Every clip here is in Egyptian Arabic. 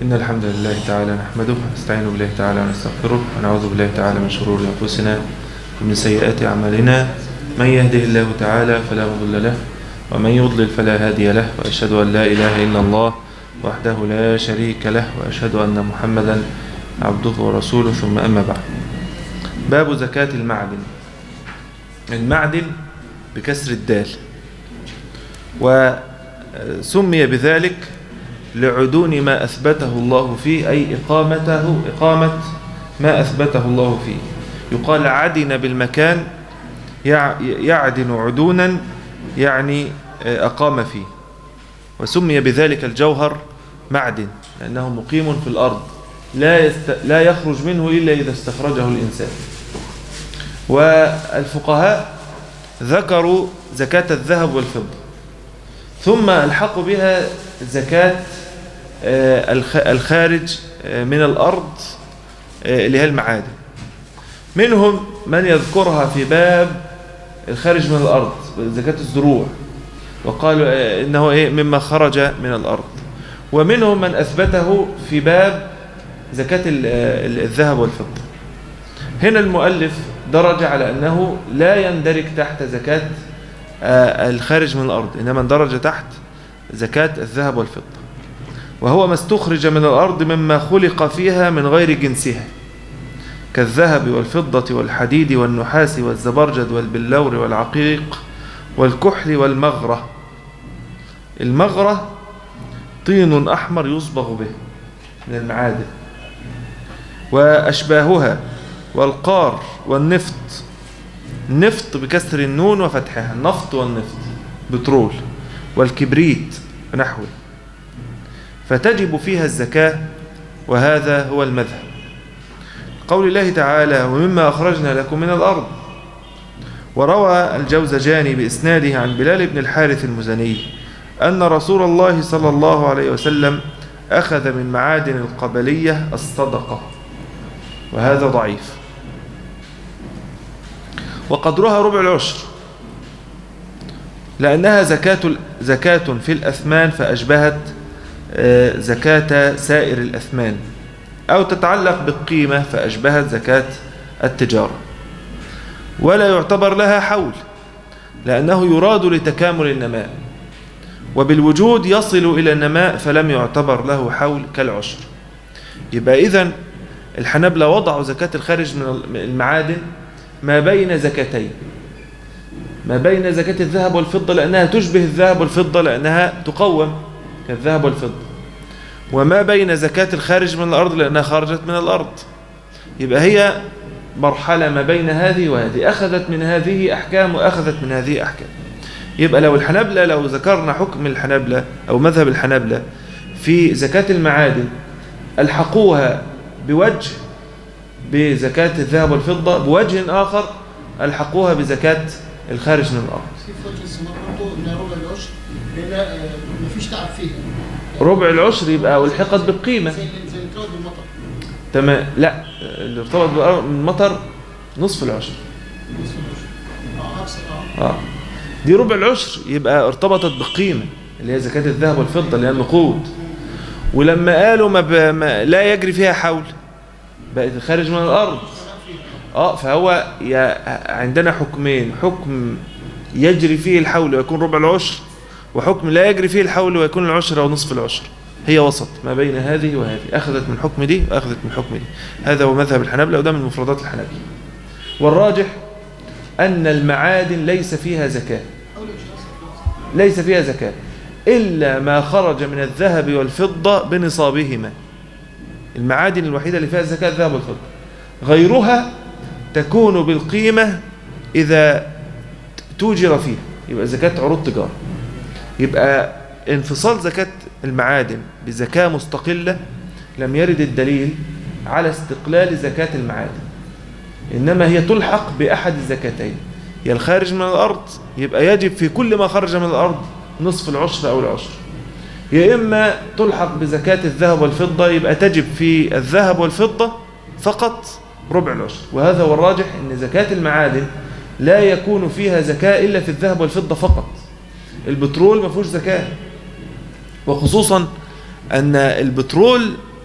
إن الحمد لله تعالى نحمده ونستعين بالله تعالى ونستغفره ونعوذ بالله تعالى من شرور أنفسنا ومن سيئات أعمالنا من يهده الله تعالى فلا مضل له ومن يضلل فلا هادي له وأشهد أن لا إله إلا الله وحده لا شريك له وأشهد أن محمدا عبده ورسوله ثم أما بعد باب زكاة المعدن المعدن بكسر الدال وسمي بذلك لعدون ما أثبته الله فيه أي إقامته إقامة ما أثبته الله فيه يقال عدن بالمكان يعدن عدونا يعني أقام فيه وسمي بذلك الجوهر معدن لأنه مقيم في الأرض لا, يست... لا يخرج منه إلا إذا استخرجه الإنسان والفقهاء ذكروا زكاة الذهب والفضة ثم الحقوا بها زكاة الخارج من الأرض اللي هي المعادن منهم من يذكرها في باب الخارج من الأرض زكاة الزروع وقالوا إنه إيه مما خرج من الأرض ومنهم من أثبته في باب زكاة الذهب والفضة هنا المؤلف درج على أنه لا يندرج تحت زكاة الخارج من الأرض إنما اندرج تحت زكاة الذهب والفضة وهو ما استخرج من الأرض مما خلق فيها من غير جنسها كالذهب والفضة والحديد والنحاس والزبرجد والبلور والعقيق والكحل والمغرة المغرة طين أحمر يصبغ به من المعادن وأشباهها والقار والنفط النفط بكسر النون وفتحها النفط والنفط بترول والكبريت ونحوه فتجب فيها الزكاة وهذا هو المذهب قول الله تعالى ومما أخرجنا لكم من الأرض وروى الجوزجاني بإسناده عن بلال بن الحارث المزني أن رسول الله صلى الله عليه وسلم أخذ من معادن القبلية الصدقة وهذا ضعيف وقدرها ربع العشر لأنها زكاة, زكاة في الأثمان فأشبهت زكاة سائر الأثمان أو تتعلق بالقيمة فأشبهت زكاة التجارة ولا يعتبر لها حول لأنه يراد لتكامل النماء وبالوجود يصل إلى النماء فلم يعتبر له حول كالعشر يبقى إذن الحنبلة وضعوا زكاة الخارج من المعادن ما بين زكاتين ما بين زكاة الذهب والفضة لأنها تشبه الذهب والفضة لأنها تقوم كالذهب والفضة وما بين زكاة الخارج من الأرض لأنها خرجت من الأرض يبقى هي مرحلة ما بين هذه وهذه أخذت من هذه أحكام وأخذت من هذه أحكام يبقى لو الحنبلة لو ذكرنا حكم الحنبلة أو مذهب الحنبلة في زكاة المعادن ألحقوها بوجه بزكاة الذهب والفضة بوجه آخر ألحقوها بزكاة الخارج من الأرض في وجه السماء برضه إنها ربع العشر لأن مفيش تعب فيها ربع العشر يبقى ألحقت بالقيمة زي زي الارتباط بالمطر تمام لا اللي ارتبط بالمطر نصف العشر نصف العشر اه اكثر اه اه دي ربع العشر يبقى ارتبطت بقيمة اللي هي زكاة الذهب والفضة اللي هي النقود ولما قالوا ما, ب... ما لا يجري فيها حول بقت خارج من الأرض اه فهو يا عندنا حكمين حكم يجري فيه الحول ويكون ربع العشر وحكم لا يجري فيه الحول ويكون العشر أو نصف العشر هي وسط ما بين هذه وهذه أخذت من حكم دي وأخذت من حكم دي هذا هو مذهب الحنابلة وده من مفردات الحنابلة والراجح أن المعادن ليس فيها زكاة ليس فيها زكاة إلا ما خرج من الذهب والفضة بنصابهما المعادن الوحيدة اللي فيها الزكاة الذهب والفضة غيرها تكون بالقيمة إذا توجر فيها يبقى زكاة عروض تجارة يبقى انفصال زكاة المعادن بزكاة مستقلة لم يرد الدليل على استقلال زكاة المعادن إنما هي تلحق بأحد الزكاتين يا الخارج من الأرض يبقى يجب في كل ما خرج من الأرض نصف العشر أو العشر يا إما تلحق بزكاة الذهب والفضة يبقى تجب في الذهب والفضة فقط ربع العشر وهذا هو الراجح أن زكاة المعادن لا يكون فيها زكاة إلا في الذهب والفضة فقط البترول ما فيهوش زكاة وخصوصا أن البترول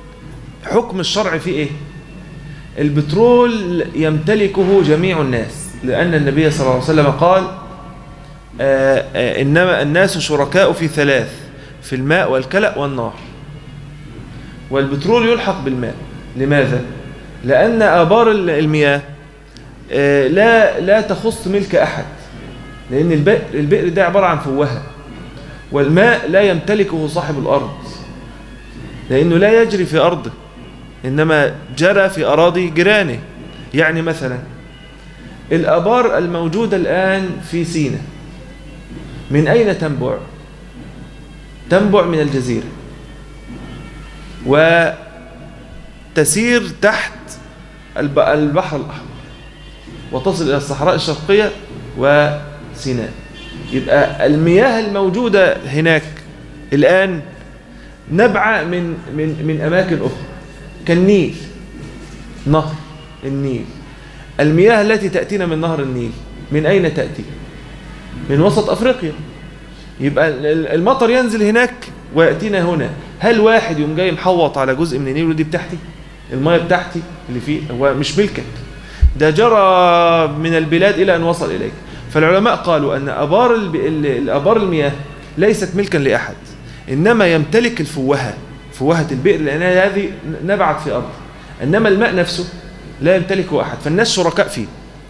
حكم الشرع فيه ايه البترول يمتلكه جميع الناس لأن النبي صلى الله عليه وسلم قال آه، آه، إنما الناس شركاء في ثلاث في الماء والكلأ والنار والبترول يلحق بالماء لماذا؟ لأن آبار ال- المياه آه، لا لا تخص ملك أحد لأن البئر, البئر ده عبارة عن فوهة والماء لا يمتلكه صاحب الأرض لأنه لا يجري في أرضه إنما جرى في أراضي جيرانه يعني مثلا الآبار الموجودة الآن في سيناء من أين تنبع؟ تنبع من الجزيرة وتسير تحت الب- البحر الأحمر وتصل إلى الصحراء الشرقية وسيناء يبقى المياه الموجودة هناك الآن نبع من من من أماكن أخرى كالنيل نهر النيل المياه التي تأتينا من نهر النيل من أين تأتي؟ من وسط أفريقيا يبقى ال- المطر ينزل هناك ويأتينا هنا هل واحد يوم جاي محوط على جزء من النيل ودي بتاعتي المياه بتاعتي اللي فيه هو مش ملكك ده جرى من البلاد إلى أن وصل إليك فالعلماء قالوا أن أبار الب... ال- الأبار المياه ليست ملكا لأحد إنما يمتلك الفوهة فوهة البئر لأن هذه نبعت في أرض إنما الماء نفسه لا يمتلكه أحد فالناس شركاء فيه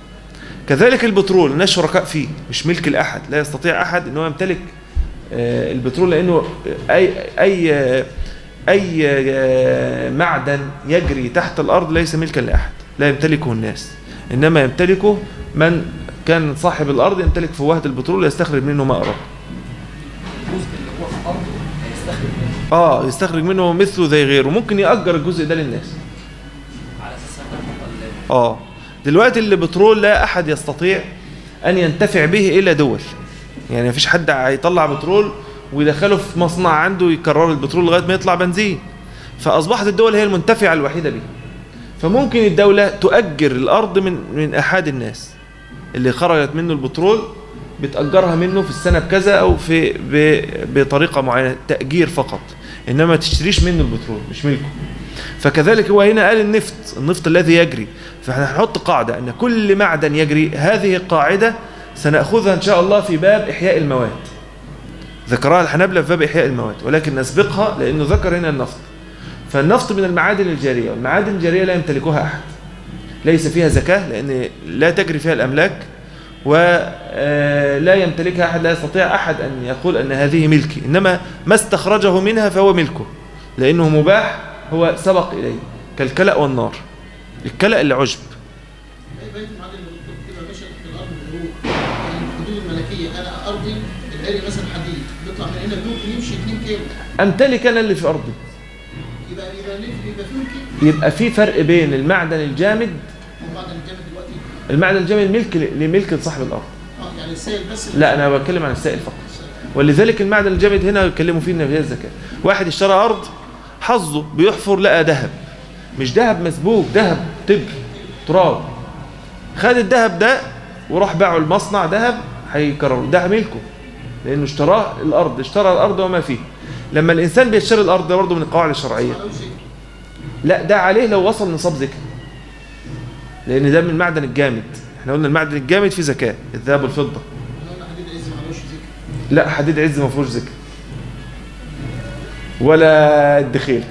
كذلك البترول الناس شركاء فيه مش ملك لأحد لا يستطيع أحد أنه يمتلك آه، البترول لأنه أي أي آه، أي آه، معدن يجري تحت الأرض ليس ملكا لأحد لا يمتلكه الناس إنما يمتلكه من كان صاحب الأرض يمتلك فوهة البترول يستخرج منه ما أراد الجزء اللي هو في ارضه هيستخدم منه آه يستخرج منه مثله زي غيره ممكن يأجر الجزء ده للناس على اساس انه آه دلوقتي البترول لا أحد يستطيع أن ينتفع به إلا دول يعني مفيش حد هيطلع بترول ويدخله في مصنع عنده يكرر البترول لغاية ما يطلع بنزين فأصبحت الدول هي المنتفعة الوحيدة به فممكن الدولة تؤجر الأرض من من أحد الناس اللي خرجت منه البترول بتأجرها منه في السنة بكذا أو في ب- بطريقة معينة تأجير فقط إنما ما تشتريش منه البترول مش ملكه فكذلك هو هنا قال النفط النفط الذي يجري فاحنا هنحط قاعدة أن كل معدن يجري هذه القاعدة سنأخذها إن شاء الله في باب إحياء المواد ذكرها الحنابلة في باب إحياء المواد ولكن نسبقها لأنه ذكر هنا النفط فالنفط من المعادن الجارية والمعادن الجارية لا يمتلكها أحد ليس فيها زكاة لأن لا تجري فيها الأملاك ولا يمتلكها أحد لا يستطيع أحد أن يقول أن هذه ملكي إنما ما استخرجه منها فهو ملكه لأنه مباح هو سبق إليه كالكلأ والنار الكلأ العشب اي بيت المعادن اللي بتبقى ماشيه تحت الارض بالروح يعني الحدود الملكيه انا ارضي الاري مثلا حديد بيطلع من هنا ممكن يمشي 2 كيلو أمتلك أنا اللي في أرضي يبقى يبقى ليه- يبقى في ملكي يبقى في فرق بين المعدن الجامد ومعدن الجامد دلوقتي المعدن الجامد ملك لملك لصاحب الأرض اه يعني السائل بس لا أنا بتكلم عن السائل فقط ولذلك المعدن الجامد هنا يتكلموا فيه ان فيها الزكاه واحد اشترى ارض حظه بيحفر لقى ذهب مش ذهب مسبوك ذهب تبر تراب خد الذهب ده وراح باعه المصنع ذهب هيكرره ده ملكه لانه اشتراه الارض اشترى الارض وما فيه لما الانسان بيشتري الارض ده برضه من القواعد الشرعيه لو شيء لا ده عليه لو وصل نصاب زكاه لان ده من المعدن الجامد احنا قلنا المعدن الجامد فيه زكاه الذهب والفضه لو انا حديد عز معلوش ذكر لا حديد عز ما فيهوش زكاه ولا الدخيل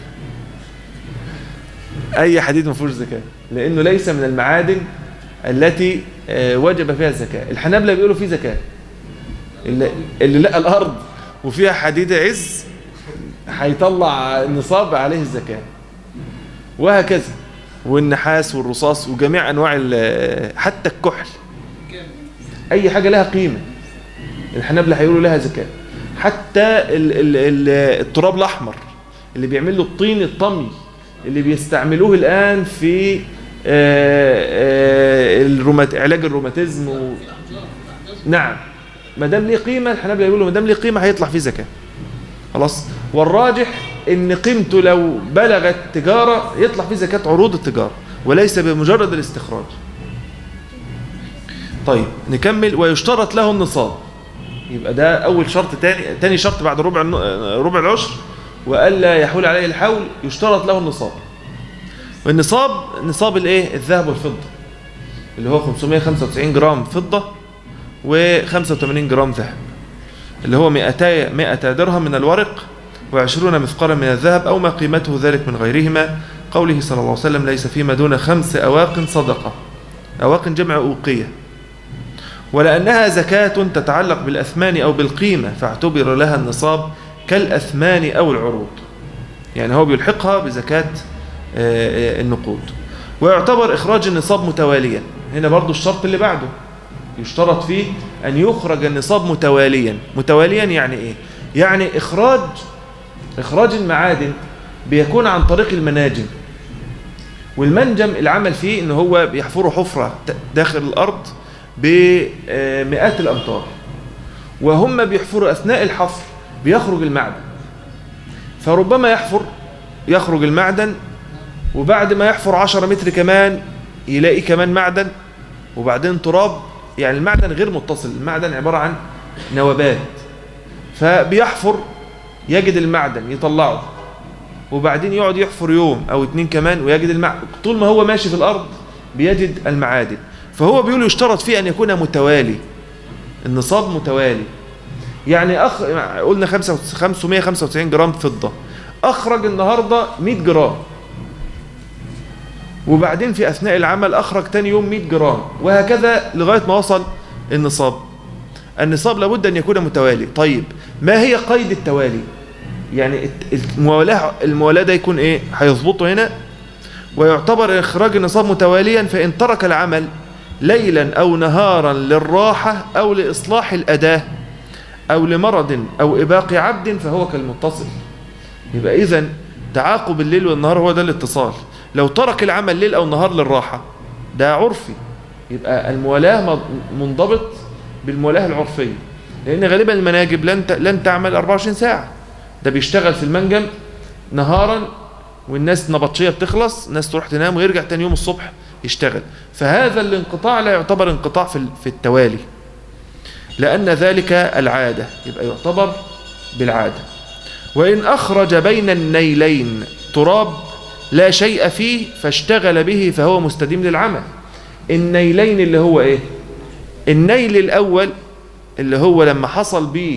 اي حديد ما فيهوش زكاه لانه ليس من المعادن التي آه، وجب فيها الزكاه الحنابلة بيقولوا فيه زكاه اللي, اللي لقى الارض وفيها حديد عز هيطلع نصاب عليه الزكاه وهكذا والنحاس والرصاص وجميع انواع ال- حتى الكحل جامد اي حاجه لها قيمه الحنابلة هيقولوا لها زكاه حتى ال ال ال التراب الاحمر اللي بيعمل له الطين الطمي اللي بيستعملوه الان في آه، آه، الرومات علاج الروماتيزم و... في احجار في احجار نعم ما دام ليه قيمه الحنابلة يقولوا ما دام ليه قيمه هيطلع فيه زكاه خلاص والراجح ان قيمته لو بلغت تجاره يطلع فيه زكاه عروض التجاره وليس بمجرد الاستخراج طيب نكمل ويشترط له النصاب يبقى ده اول شرط تاني تاني شرط بعد ربع الن- ربع العشر والا يحول عليه الحول يشترط له النصاب والنصاب نصاب الايه الذهب والفضة اللي هو 595 جرام فضة و85 جرام ذهب اللي هو 200 100 درهم من الورق و20 مثقالا من الذهب أو ما قيمته ذلك من غيرهما قوله صلى الله عليه وسلم ليس فيما دون خمس أواق صدقة أواق جمع أوقية ولأنها زكاة تتعلق بالأثمان أو بالقيمة فاعتبر لها النصاب كالأثمان أو العروض يعني هو بيلحقها بزكاة آه، آه، النقود ويعتبر إخراج النصاب متواليا هنا برضو الشرط اللي بعده يشترط فيه أن يخرج النصاب متواليا متواليا يعني إيه؟ يعني إخراج إخراج المعادن بيكون عن طريق المناجم والمنجم العمل فيه ان هو بيحفروا حفرة ت- داخل الارض بمئات الامتار وهم بيحفروا اثناء الحفر بيخرج المعدن فربما يحفر يخرج المعدن وبعد ما يحفر 10 متر كمان يلاقي كمان معدن وبعدين تراب يعني المعدن غير متصل المعدن عبارة عن نوبات فبيحفر يجد المعدن يطلعه وبعدين يقعد يحفر يوم او اتنين كمان ويجد المعدن طول ما هو ماشي في الارض بيجد المعادن فهو بيقول يشترط فيه ان يكون متوالي النصاب متوالي يعني أخ... قلنا 5 595 جرام فضة اخرج النهاردة 100 جرام وبعدين في اثناء العمل اخرج تاني يوم 100 جرام وهكذا لغاية ما وصل النصاب النصاب لابد ان يكون متوالي طيب ما هي قيد التوالي يعني الت- الموالاه الموالاه ده يكون ايه هيظبطه هنا ويعتبر اخراج النصاب متواليا فان ترك العمل ليلا او نهارا للراحه او لاصلاح الاداه او لمرض او اباق عبد فهو كالمتصل يبقى اذا تعاقب الليل والنهار هو ده الاتصال لو ترك العمل ليل او نهار للراحه ده عرفي يبقى الموالاه م- منضبط بالموالاه العرفيه لان غالبا المناجم لن ت- لن تعمل 24 ساعه ده بيشتغل في المنجم نهارا والناس نبطشيه بتخلص الناس تروح تنام ويرجع تاني يوم الصبح يشتغل فهذا الانقطاع لا يعتبر انقطاع في ال- في التوالي لأن ذلك العادة يبقى يعتبر بالعادة وإن أخرج بين النيلين تراب لا شيء فيه فاشتغل به فهو مستديم للعمل النيلين اللي هو إيه النيل الأول اللي هو لما حصل به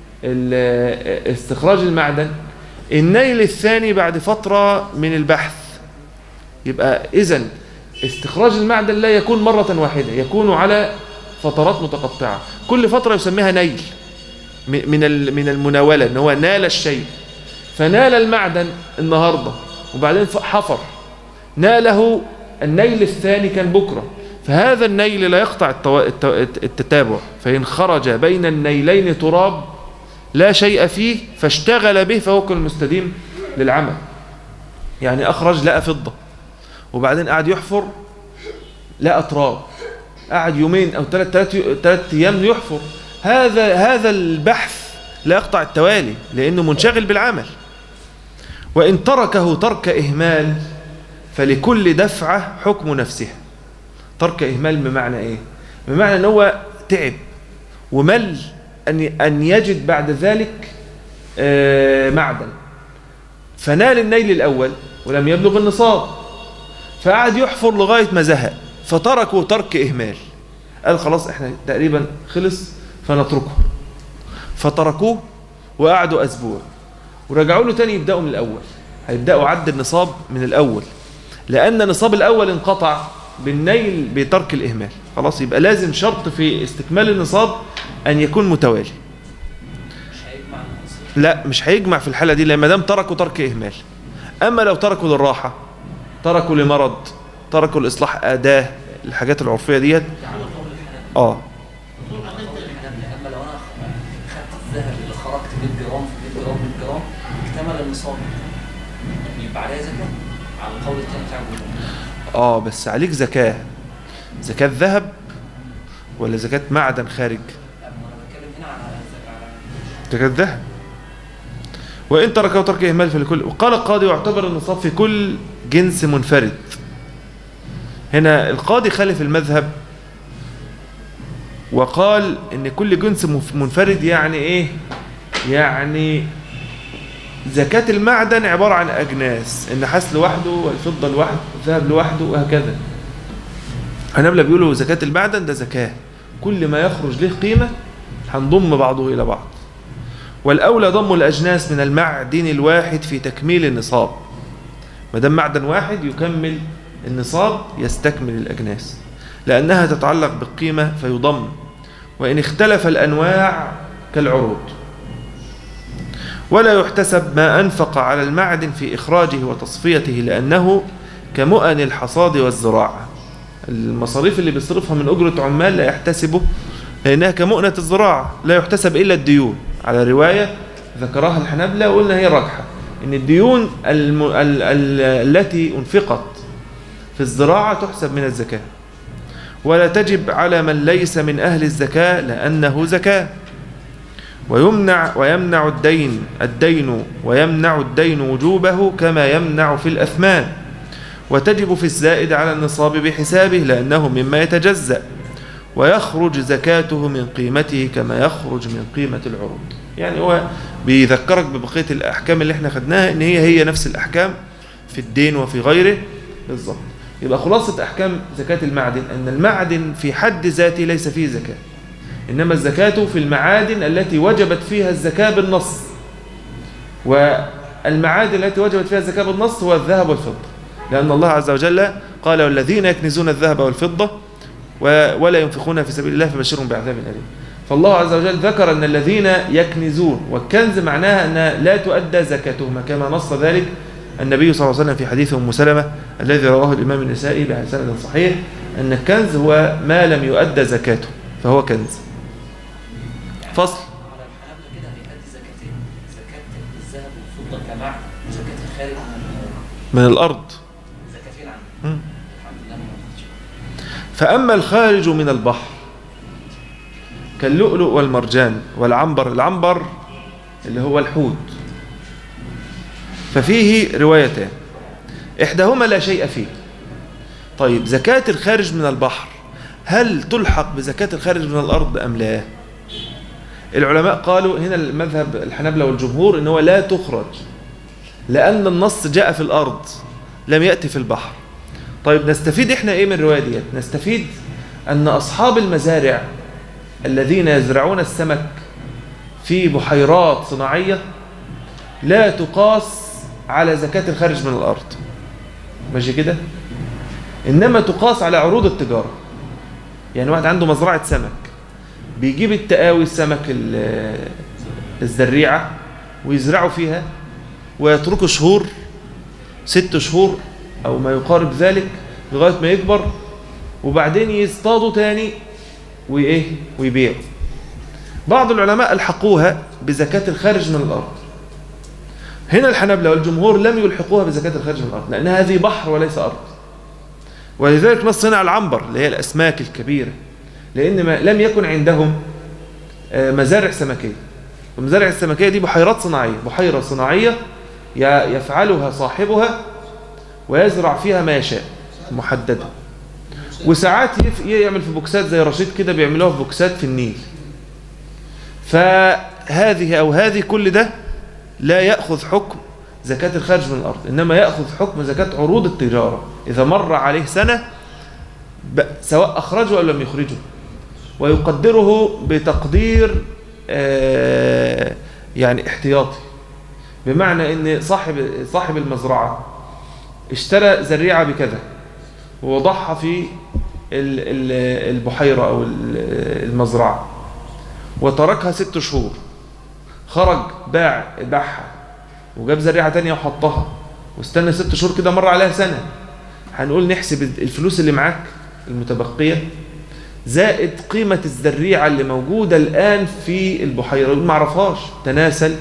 ال- استخراج المعدن النيل الثاني بعد فترة من البحث يبقى إذن استخراج المعدن لا يكون مرة واحدة يكون على فترات متقطعة كل فترة يسميها نيل م- من ال- من المناولة ان هو نال الشيء فنال المعدن النهاردة وبعدين ف- حفر ناله النيل الثاني كان بكرة فهذا النيل لا يقطع التوا- الت- التتابع فإن خرج بين النيلين تراب لا شيء فيه فاشتغل به فهو كالمستديم للعمل يعني أخرج لقى فضة وبعدين قعد يحفر لقى تراب قعد يومين أو ثلاث ثلاث ثلاث أيام يحفر هذا هذا البحث لا يقطع التوالي لأنه منشغل بالعمل وإن تركه ترك إهمال فلكل دفعة حكم نفسها ترك إهمال بمعنى إيه؟ بمعنى أن هو تعب ومل أن أن يجد بعد ذلك آه، معدن فنال النيل الأول ولم يبلغ النصاب فقعد يحفر لغاية ما زهق فتركوا ترك إهمال قال خلاص احنا تقريبا خلص فنتركه فتركوه وقعدوا أسبوع ورجعوا له تاني يبدأوا من الأول هيبدأوا عد النصاب من الأول لأن النصاب الأول انقطع بالنيل بترك الإهمال خلاص يبقى لازم شرط في استكمال النصاب أن يكون متوالي مش هيجمع النصيب لا مش هيجمع في الحالة دي لما دام تركوا ترك إهمال أما لو تركوا للراحة تركوا لمرض تركوا لإصلاح أداة الحاجات العرفية ديت يعني قول الحنابلة آه قول الحنابلة اما لو انا خدت الذهب اللي خرجت 100 جرام في 100 جرام 100 جرام اكتمل النصاب يبقى عليها زكاة على القول الثاني بتاع الجمهور آه بس عليك زكاة زكاة ذهب ولا زكاة معدن خارج اما انا بتكلم هنا على على زكاة ذهب وإن تركوا ترك إهمال فلكل وقال القاضي واعتبر النصاب في كل جنس منفرد هنا القاضي خالف المذهب وقال ان كل جنس مف- منفرد يعني ايه يعني زكاة المعدن عبارة عن أجناس النحاس لوحده والفضة لوحده والذهب لوحده وهكذا هنبلة بيقولوا زكاة المعدن ده زكاة كل ما يخرج له قيمة هنضم بعضه إلى بعض والأولى ضم الأجناس من المعدن الواحد في تكميل النصاب ما دام معدن واحد يكمل النصاب يستكمل الأجناس لأنها تتعلق بالقيمة فيضم وإن اختلف الأنواع كالعروض ولا يحتسب ما أنفق على المعدن في إخراجه وتصفيته لأنه كمؤن الحصاد والزراعة المصاريف اللي بيصرفها من أجرة عمال لا يحتسبه لأنها كمؤنة الزراعة لا يحتسب إلا الديون على رواية ذكرها الحنبلة وقلنا هي راجحة إن الديون الم... ال... ال... التي أنفقت في الزراعة تحسب من الزكاة ولا تجب على من ليس من أهل الزكاة لأنه زكاة ويمنع ويمنع الدين الدين ويمنع الدين وجوبه كما يمنع في الأثمان وتجب في الزائد على النصاب بحسابه لأنه مما يتجزأ ويخرج زكاته من قيمته كما يخرج من قيمة العروض يعني هو بيذكرك ببقية الأحكام اللي احنا خدناها ان هي هي نفس الأحكام في الدين وفي غيره بالضبط يبقى خلاصة أحكام زكاة المعدن أن المعدن في حد ذاته ليس فيه زكاة إنما الزكاة في المعادن التي وجبت فيها الزكاة بالنص والمعادن التي وجبت فيها الزكاة بالنص هو الذهب والفضة لأن الله عز وجل قال والذين يكنزون الذهب والفضة ولا ينفقونها في سبيل الله فبشرهم بعذاب أليم فالله عز وجل ذكر أن الذين يكنزون والكنز معناها أن لا تؤدى زكاتهما كما نص ذلك النبي صلى الله عليه وسلم في حديث أم سلمة الذي رواه الإمام النسائي بسند صحيح أن الكنز هو ما لم يؤدى زكاته فهو كنز فصل على الحنابلة كده هيأدي زكاتين زكاة الذهب والفضة كمعدن وزكاة الخارج من من الأرض زكاتين عنه مم. الحمد لله ما وقفتش فأما الخارج من البحر كاللؤلؤ والمرجان والعنبر العنبر اللي هو الحوت ففيه روايتان إحداهما لا شيء فيه طيب زكاة الخارج من البحر هل تلحق بزكاة الخارج من الأرض أم لا العلماء قالوا هنا المذهب الحنبلة والجمهور إنه لا تخرج لأن النص جاء في الأرض لم يأتي في البحر طيب نستفيد إحنا إيه من الرواية ديت نستفيد أن أصحاب المزارع الذين يزرعون السمك في بحيرات صناعية لا تقاس على زكاة الخارج من الأرض ماشي كده إنما تقاس على عروض التجارة يعني واحد عنده مزرعة سمك بيجيب التقاوي السمك ال- الزريعة ويزرعوا فيها ويتركوا شهور ست شهور أو ما يقارب ذلك لغاية ما يكبر وبعدين يصطادوا تاني وإيه ويبيعوا بعض العلماء ألحقوها بزكاة الخارج من الأرض هنا الحنبلة والجمهور لم يلحقوها بزكاة الخارج من الأرض لأن هذه بحر وليس أرض ولذلك نص هنا على العنبر اللي هي الأسماك الكبيرة لأن ما لم يكن عندهم آه، مزارع سمكية المزارع السمكية دي بحيرات صناعية بحيرة صناعية ي- يفعلها صاحبها ويزرع فيها ما يشاء محددة وساعات يف- يعمل في بوكسات زي رشيد كده بيعملوها في بوكسات في النيل فهذه أو هذه كل ده لا يأخذ حكم زكاة الخارج من الأرض إنما يأخذ حكم زكاة عروض التجارة إذا مر عليه سنة ب- سواء أخرجه أو لم يخرجه ويقدره بتقدير آه، يعني احتياطي بمعنى ان صاحب صاحب المزرعة اشترى زريعة بكذا ووضعها في ال- ال- البحيرة او ال- المزرعة وتركها ست شهور خرج باع باعها وجاب زريعة تانية وحطها واستنى ست شهور كده مر عليها سنة هنقول نحسب الفلوس اللي معاك المتبقية زائد قيمة الزريعة اللي موجودة الآن في البحيرة ما اعرفهاش تناسل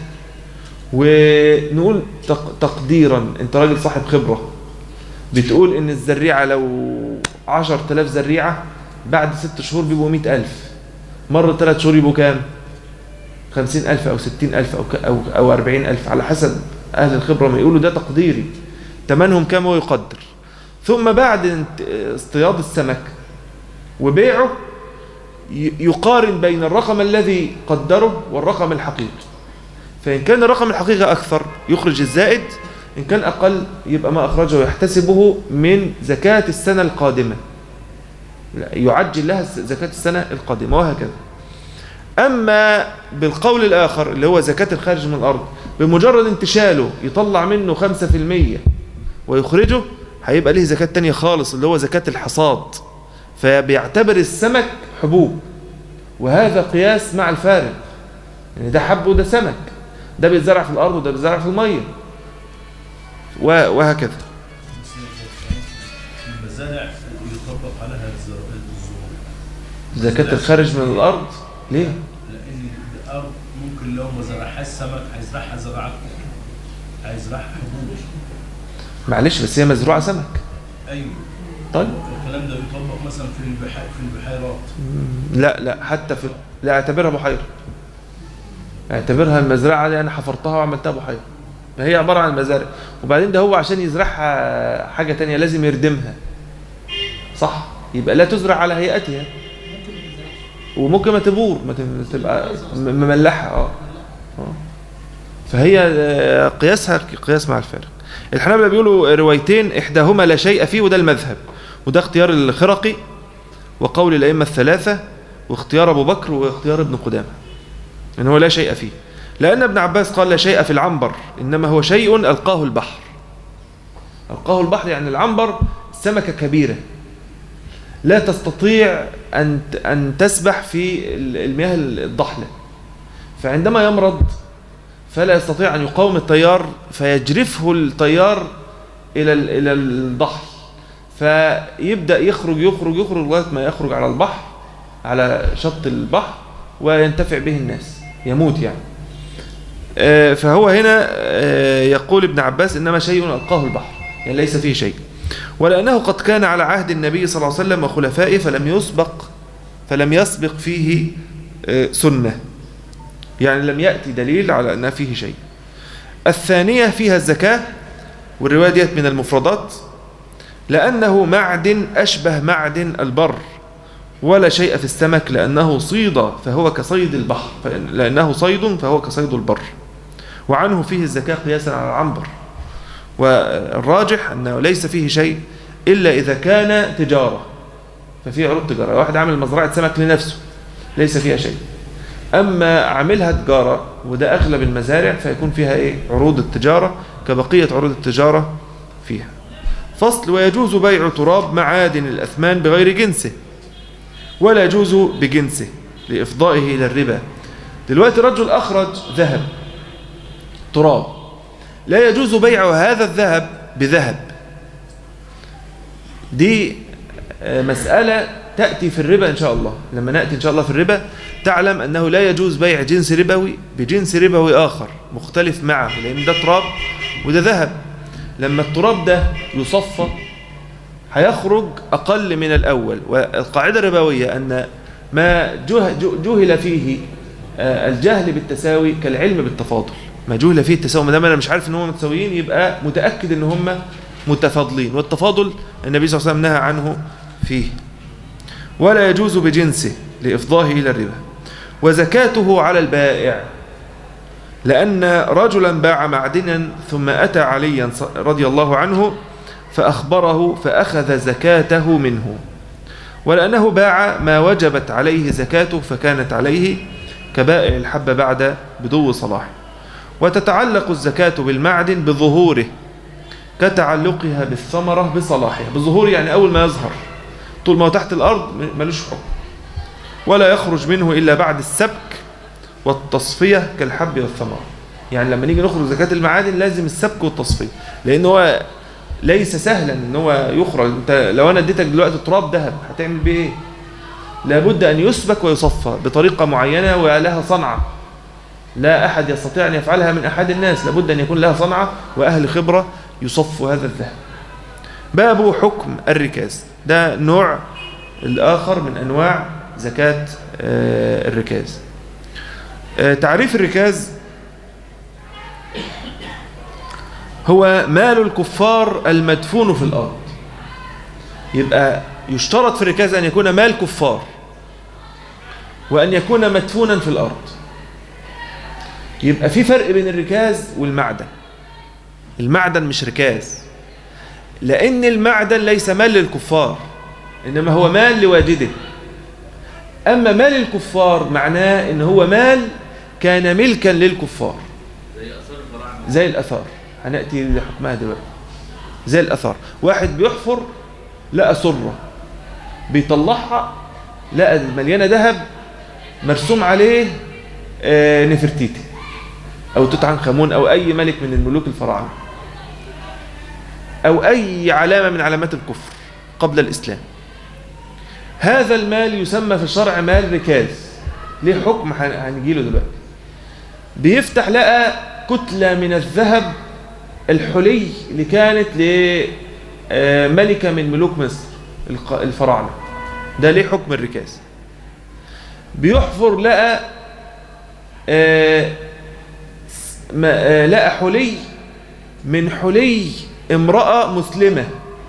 ونقول تق- تقديرا انت راجل صاحب خبرة بتقول ان الزريعة لو عشر تلاف زريعة بعد ست شهور بيبقوا مئة ألف مر ثلاث شهور يبقوا كام خمسين ألف أو ستين ألف أو, ك- أو, أو أربعين ألف على حسب أهل الخبرة ما يقولوا ده تقديري تمنهم كام هو يقدر ثم بعد انت- اصطياد السمك وبيعه ي- يقارن بين الرقم الذي قدره والرقم الحقيقي فإن كان الرقم الحقيقي أكثر يخرج الزائد إن كان أقل يبقى ما أخرجه يحتسبه من زكاة السنة القادمة لا، يعجل لها زكاة السنة القادمة وهكذا أما بالقول الآخر اللي هو زكاة الخارج من الأرض بمجرد انتشاله يطلع منه 5% ويخرجه هيبقى ليه زكاة تانية خالص اللي هو زكاة الحصاد فبيعتبر السمك حبوب وهذا قياس مع الفارق يعني ده حب وده سمك ده بيتزرع في الأرض وده بيتزرع في المية و- وهكذا المزارع يطبق عليها الزر- الزروع زكاة الخارج من الأرض ليه؟ لان الارض ممكن لو ما زرعهاش سمك هيزرعها زراعه هيزرعها حبوب معلش بس هي مزروعة سمك ايوه طيب الكلام ده يطبق مثلا في البحار في البحيرات لا لا حتى في لا اعتبرها بحيرة اعتبرها المزرعة دي انا حفرتها وعملتها بحيرة هي عبارة عن مزارع وبعدين ده هو عشان يزرعها حاجة تانية لازم يردمها صح يبقى لا تزرع على هيئتها وممكن ما تبور ما تب- تبقى م- مملحة اه آه. فهي آه، قياسها قياس مع الفارق الحنابلة بيقولوا روايتين احداهما لا شيء فيه وده المذهب وده اختيار الخرقي وقول الأئمة الثلاثة واختيار أبو بكر واختيار ابن قدامة إن هو لا شيء فيه لأن ابن عباس قال لا شيء في العنبر إنما هو شيء ألقاه البحر ألقاه البحر يعني العنبر سمكة كبيرة لا تستطيع أن أن تسبح في المياه الضحلة فعندما يمرض فلا يستطيع أن يقاوم التيار فيجرفه التيار إلى ال- إلى الضحل فيبدأ يخرج يخرج يخرج لغاية ما يخرج على البحر على شط البحر وينتفع به الناس يموت يعني آه، فهو هنا آه، يقول ابن عباس إنما شيء ألقاه البحر يعني ليس فيه شيء ولأنه قد كان على عهد النبي صلى الله عليه وسلم وخلفائه فلم يسبق فلم يسبق فيه آه، سنة يعني لم يأتي دليل على أن فيه شيء الثانية فيها الزكاة والرواية ديت من المفردات لأنه معدن أشبه معدن البر ولا شيء في السمك لأنه صيد فهو كصيد البحر فإن- لأنه صيد فهو كصيد البر وعنه فيه الزكاة قياسا على العنبر والراجح أنه ليس فيه شيء إلا إذا كان تجارة ففيه عروض تجارة واحد عامل مزرعة سمك لنفسه ليس فيها شيء أما عاملها تجارة وده أغلب المزارع فيكون فيها إيه عروض التجارة كبقية عروض التجارة فيها فصل ويجوز بيع تراب معادن الأثمان بغير جنسه ولا يجوز بجنسه لإفضائه إلى الربا دلوقتي رجل أخرج ذهب تراب لا يجوز بيع هذا الذهب بذهب دي آه، مسألة تأتي في الربا إن شاء الله لما نأتي إن شاء الله في الربا تعلم أنه لا يجوز بيع جنس ربوي بجنس ربوي آخر مختلف معه لأن ده تراب وده ذهب لما التراب ده يصفى هيخرج أقل من الأول والقاعدة الربوية أن ما جه- جه- جهل فيه آه، الجهل بالتساوي كالعلم بالتفاضل ما جهل فيه التساوي ما دام انا مش عارف ان هم متساويين يبقى متاكد ان هم متفاضلين والتفاضل النبي صلى الله عليه وسلم نهى عنه فيه ولا يجوز بجنسه لافضائه الى الربا وزكاته على البائع لأن رجلا باع معدنا ثم أتى عليا رضي الله عنه فأخبره فأخذ زكاته منه ولأنه باع ما وجبت عليه زكاته فكانت عليه كبائع الحب بعد بدو صلاحه وتتعلق الزكاة بالمعدن بظهوره كتعلقها بالثمرة بصلاحها بظهور يعني أول ما يظهر طول ما هو تحت الأرض ملوش حكم ولا يخرج منه إلا بعد السبك والتصفية كالحب والثمر يعني لما نيجي نخرج زكاة المعادن لازم السبك والتصفية لأن هو ليس سهلا ان هو يخرج انت لو انا اديتك دلوقتي تراب ذهب هتعمل بيه ايه لابد ان يسبك ويصفى بطريقة معينة ولها صنعة لا احد يستطيع ان يفعلها من احد الناس لابد ان يكون لها صنعة واهل خبرة يصفوا هذا الذهب باب حكم الركاز ده نوع الاخر من انواع زكاة آه، الركاز آه، تعريف الركاز هو مال الكفار المدفون في الأرض يبقى يشترط في الركاز أن يكون مال كفار وأن يكون مدفونا في الأرض يبقى في فرق بين الركاز والمعدن المعدن مش ركاز لأن المعدن ليس مال للكفار إنما هو مال لواجده أما مال الكفار معناه إن هو مال كان ملكا للكفار زي الأثار هنأتي لحكمها دلوقتي زي الأثار واحد بيحفر لقى سرة بيطلعها لقى مليانة ذهب مرسوم عليه آه، نفرتيتي أو توت عنخ آمون أو أي ملك من الملوك الفراعنة أو أي علامة من علامات الكفر قبل الإسلام هذا المال يسمى في الشرع مال ركاز ليه حكم هن- هنجيله دلوقتي بيفتح لقى كتلة من الذهب الحلي اللي كانت لملكة من ملوك مصر الق- الفراعنة ده ليه حكم الركاز بيحفر لقى آه، ما- آه، لقى حلي من حلي امرأة مسلمة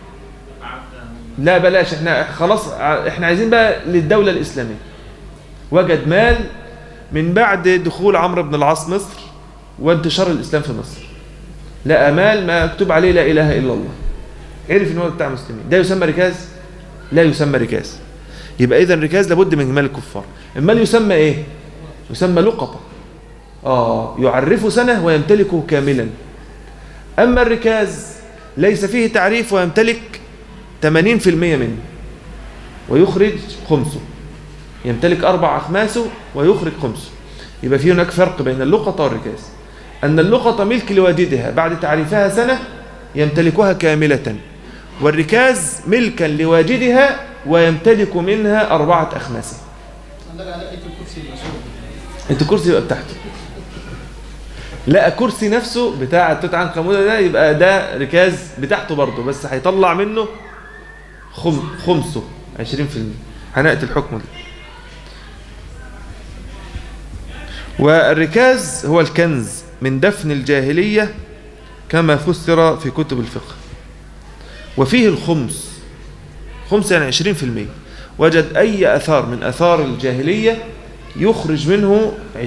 لا بلاش احنا خلاص ع- احنا عايزين بقى للدولة الإسلامية وجد مال من بعد دخول عمرو بن العاص مصر وانتشار الإسلام في مصر لقى مال مكتوب عليه لا إله إلا الله عرف ان هو بتاع مسلمين ده يسمى ركاز لا يسمى ركاز يبقى إذا الركاز لابد من مال الكفار المال يسمى إيه يسمى لقطة آه يعرفه سنة ويمتلكه كاملا أما الركاز ليس فيه تعريف ويمتلك 80% منه ويخرج خمسه يمتلك أربع أخماسه ويخرج خمسه يبقى في هناك فرق بين اللقطة والركاز أن اللقطة ملك لواجدها بعد تعريفها سنة يمتلكها كاملة والركاز ملكا لواجدها ويمتلك منها أربعة أخماسه عندك على آية الكرسي المشهور انت الكرسي يبقى بتاعته لا كرسي نفسه بتاع توت عنخ امون ده يبقى ده ركاز بتاعته برضه بس هيطلع منه خم خمسه 20% هنأتي الحكم ده والركاز هو الكنز من دفن الجاهلية كما فسر في كتب الفقه وفيه الخمس خمس يعني 20% وجد أي أثار من أثار الجاهلية يخرج منه 20%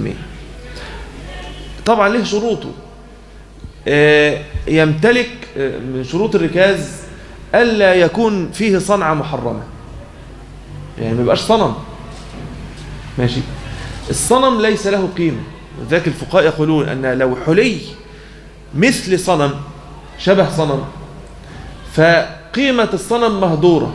طبعا له شروطه آه، يمتلك آه، من شروط الركاز ألا يكون فيه صنعة محرمة يعني ما يبقاش صنم ماشي الصنم ليس له قيمة وذلك الفقهاء يقولون أن لو حلي مثل صنم شبه صنم فقيمة الصنم مهدورة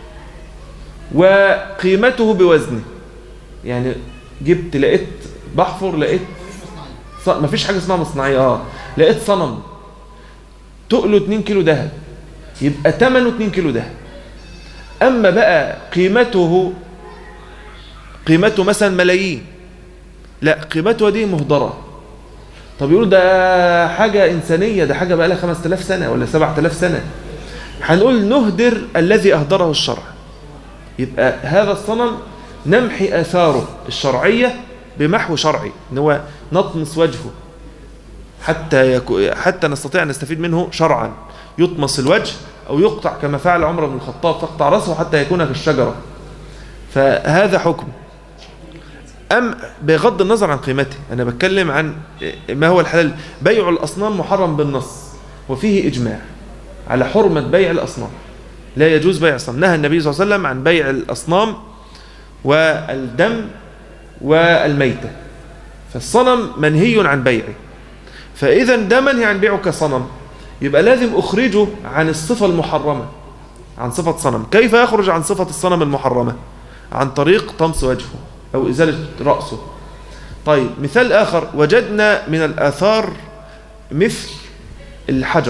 وقيمته بوزنه يعني جبت لقيت بحفر لقيت ص... مفيش حاجة اسمها مصنعية اه لقيت صنم تقله 2 كيلو دهب يبقى ثمنه 2 كيلو دهب اما بقى قيمته قيمته مثلا ملايين لا قيمته دي مهدرة طب يقول ده حاجة إنسانية ده حاجة بقى لها 5000 سنة ولا 7000 سنة هنقول نهدر الذي أهدره الشرع يبقى هذا الصنم نمحي آثاره الشرعية بمحو شرعي ان هو نطمس وجهه حتى يكو حتى نستطيع أن نستفيد منه شرعا يطمس الوجه أو يقطع كما فعل عمر بن الخطاب تقطع رأسه حتى يكون كالشجرة فهذا حكم أم بغض النظر عن قيمته أنا بتكلم عن ما هو الحلال بيع الأصنام محرم بالنص وفيه إجماع على حرمة بيع الأصنام لا يجوز بيع الأصنام نهى النبي صلى الله عليه وسلم عن بيع الأصنام والدم والميتة فالصنم منهي عن بيعه فإذا ده منهي عن بيعه كصنم يبقى لازم أخرجه عن الصفة المحرمة عن صفة صنم كيف يخرج عن صفة الصنم المحرمة عن طريق طمس وجهه أو إزالة رأسه طيب مثال آخر وجدنا من الآثار مثل الحجر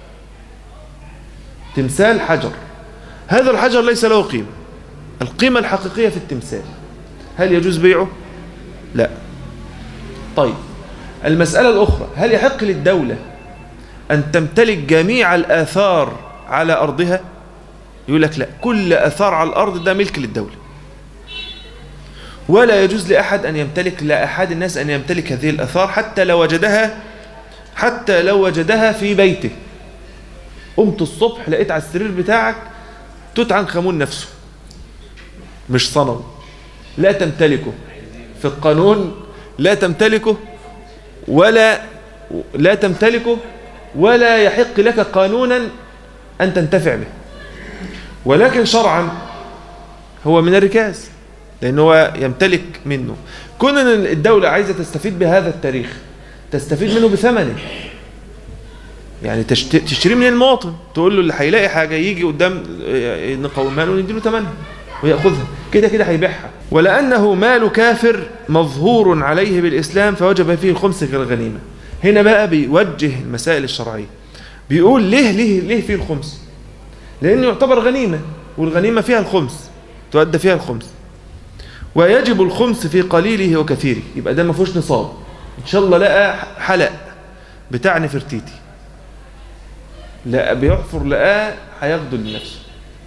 تمثال حجر هذا الحجر ليس له قيمة القيمة الحقيقية في التمثال هل يجوز بيعه؟ لا طيب المسألة الأخرى هل يحق للدولة أن تمتلك جميع الآثار على أرضها يقول لك لا كل أثار على الأرض ده ملك للدولة ولا يجوز لأحد أن يمتلك لأحد الناس أن يمتلك هذه الأثار حتى لو وجدها حتى لو وجدها في بيته قمت الصبح لقيت على السرير بتاعك توت عنخ آمون نفسه مش صنم لا تمتلكه في القانون لا تمتلكه ولا لا تمتلكه ولا يحق لك قانونا أن تنتفع به ولكن شرعا هو من الركاز لأنه هو يمتلك منه كون أن الدولة عايزة تستفيد بهذا التاريخ تستفيد منه بثمنه يعني تشت- تشتريه من المواطن تقول له اللي هيلاقي حاجة يجي قدام آه، نقومها له ونديله ثمنها ويأخذها كده كده هيبيعها ولأنه مال كافر مظهور عليه بالإسلام فوجب فيه الخمس كالغنيمة هنا بقى بيوجه المسائل الشرعية بيقول ليه ليه ليه فيه الخمس لأنه يعتبر غنيمة والغنيمة فيها الخمس تؤدى فيها الخمس ويجب الخمس في قليله وكثيره يبقى ده ما فيهوش نصاب ان شاء الله لقى حلق بتاع نفرتيتي لا بيحفر لقاه هياخده لنفسه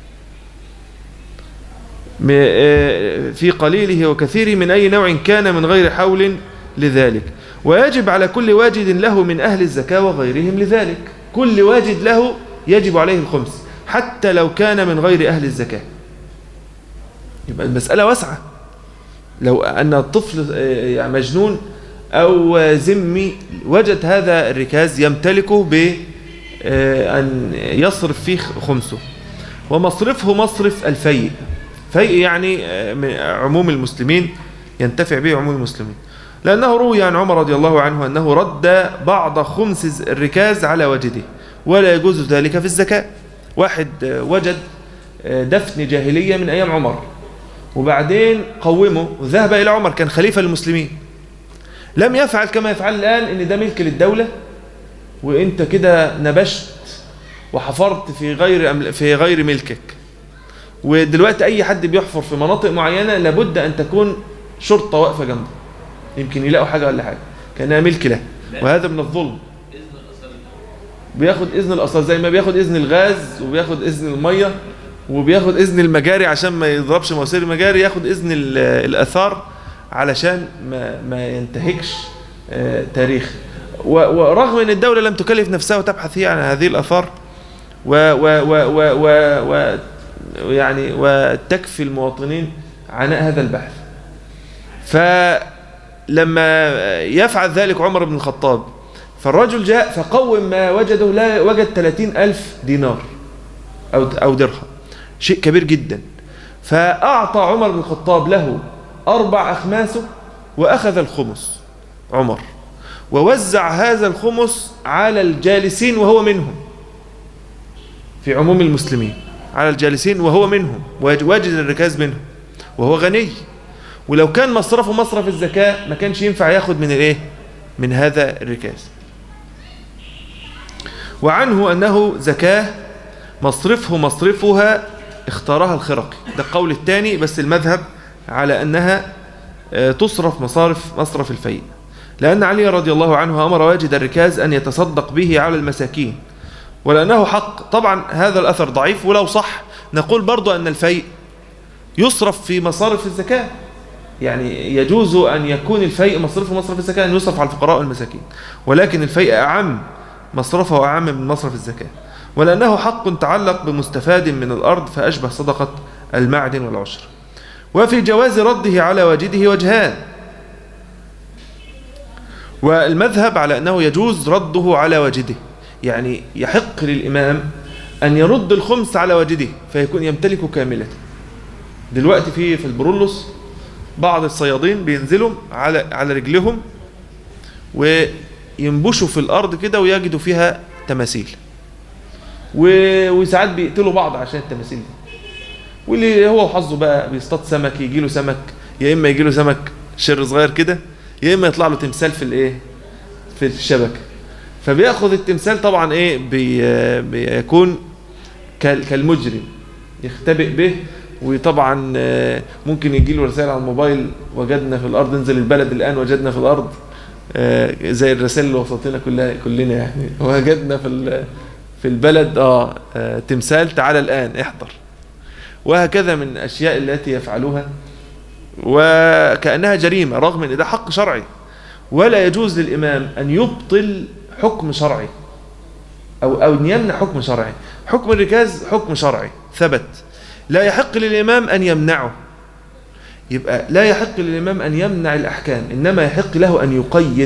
م- آه، في قليله وكثيره من أي نوع كان من غير حول لذلك ويجب على كل واجد له من أهل الزكاة وغيرهم لذلك كل واجد له يجب عليه الخمس حتى لو كان من غير أهل الزكاة يبقى المسألة واسعة لو أن الطفل آه، يعني مجنون أو آه، ذمي وجد هذا الركاز يمتلكه بأن يصرف فيه خمسه ومصرفه مصرف الفيء فيء يعني آه، من عموم المسلمين ينتفع به عموم المسلمين لأنه روي عن عمر رضي الله عنه أنه رد بعض خمس الركاز على وجده ولا يجوز ذلك في الزكاة واحد آه، وجد آه، دفن جاهلية من أيام عمر وبعدين قومه وذهب إلى عمر كان خليفة للمسلمين لم يفعل كما يفعل الآن إن ده ملك للدولة وإنت كده نبشت وحفرت في غير أمل- في غير ملكك ودلوقتي أي حد بيحفر في مناطق معينة لابد أن تكون شرطة واقفة جنبه يمكن يلاقوا حاجة ولا حاجة كأنها ملك له وهذا من الظلم بياخد إذن الأصل زي ما بياخد إذن الغاز وبياخد إذن المية وبياخد إذن المجاري عشان ما يضربش مواسير المجاري ياخد إذن ال- الأثار علشان ما, ما ينتهكش آه، تاريخ و- ورغم أن الدولة لم تكلف نفسها وتبحث هي عن هذه الأثار و و و و و و يعني وتكفي المواطنين عناء هذا البحث فلما يفعل ذلك عمر بن الخطاب فالرجل جاء فقوم ما وجده لا وجد 30 ألف دينار أو أو درهم شيء كبير جدا فأعطى عمر بن الخطاب له أربع أخماسه وأخذ الخمس عمر ووزع هذا الخمس على الجالسين وهو منهم في عموم المسلمين على الجالسين وهو منهم واج- واجد الركاز منهم وهو غني ولو كان مصرفه مصرف الزكاة ما كانش ينفع ياخد من الايه من هذا الركاز وعنه أنه زكاة مصرفه مصرفها اختارها الخرقي ده القول الثاني بس المذهب على أنها آه، تصرف مصارف مصرف الفيء لأن علي رضي الله عنه أمر واجد الركاز أن يتصدق به على المساكين ولأنه حق طبعا هذا الأثر ضعيف ولو صح نقول برضو أن الفيء يصرف في مصارف الزكاة يعني يجوز أن يكون الفيء مصرفه مصرف الزكاة أن يصرف على الفقراء والمساكين ولكن الفيء أعم مصرفه أعم من مصرف الزكاة ولأنه حق تعلق بمستفاد من الأرض فأشبه صدقة المعدن والعشر وفي جواز رده على واجده وجهان والمذهب على أنه يجوز رده على واجده يعني يحق للإمام أن يرد الخمس على واجده فيكون يمتلك كاملة دلوقتي في في البرولوس بعض الصيادين بينزلوا على على رجلهم وينبشوا في الأرض كده ويجدوا فيها تماثيل و- وساعات بيقتلوا بعض عشان التماثيل دي واللي هو وحظه بقى بيصطاد سمك يجي له سمك يا اما يجي له سمك شر صغير كده يا اما يطلع له تمثال في الايه في الشبكه فبياخذ التمثال طبعا ايه بي بيكون كال- كالمجرم يختبئ به وطبعا آه، ممكن يجي له رسائل على الموبايل وجدنا في الارض انزل البلد الان وجدنا في الارض آه، زي الرسائل اللي وصلتنا كلها كلنا يعني وجدنا في ال- في البلد اه آه، تمثال تعالى الان احضر وهكذا من الاشياء التي يفعلوها وكانها جريمه رغم ان ده حق شرعي ولا يجوز للامام ان يبطل حكم شرعي او او ان يمنع حكم شرعي حكم الركاز حكم شرعي ثبت لا يحق للامام ان يمنعه يبقى لا يحق للامام ان يمنع الاحكام انما يحق له ان يقيد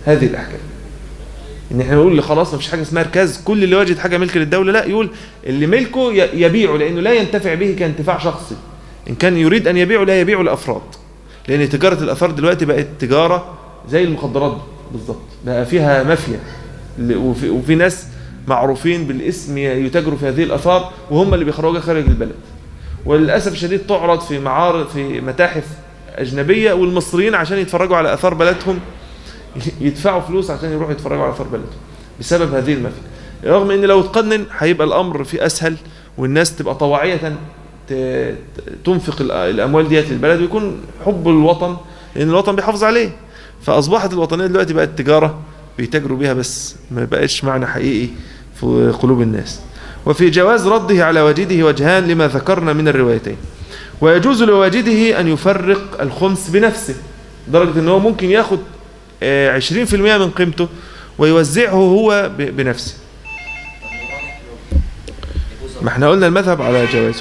هذه الأحكام ان احنا نقول خلاص ما فيش حاجه اسمها ركاز كل اللي واجد حاجه ملك للدوله لا يقول اللي ملكه ي- يبيعه لانه لا ينتفع به كانتفاع شخصي ان كان يريد ان يبيعه لا يبيعه لافراد لان تجاره الاثار دلوقتي بقت تجاره زي المخدرات بالظبط بقى فيها مافيا ل- وفي, وفي ناس معروفين بالاسم ي- يتاجروا في هذه الاثار وهم اللي بيخرجوها خارج البلد وللاسف الشديد تعرض في معارض في متاحف اجنبيه والمصريين عشان يتفرجوا على اثار بلدهم يدفعوا فلوس عشان يروحوا يتفرجوا على اثار بلدهم بسبب هذه المافيا رغم ان لو اتقنن هيبقى الامر فيه اسهل والناس تبقى طواعيه ت- تنفق الأ- الاموال ديت للبلد ويكون حب الوطن لان الوطن بيحافظ عليه فاصبحت الوطنيه دلوقتي بقت تجاره بيتاجروا بيها بس ما بقتش معنى حقيقي في قلوب الناس وفي جواز رده على واجده وجهان لما ذكرنا من الروايتين ويجوز لواجده أن يفرق الخمس بنفسه لدرجة أنه ممكن ياخد آه، 20% من قيمته ويوزعه هو ب- بنفسه طب نيران يجوز- يجوز ما احنا قلنا المذهب على جوازه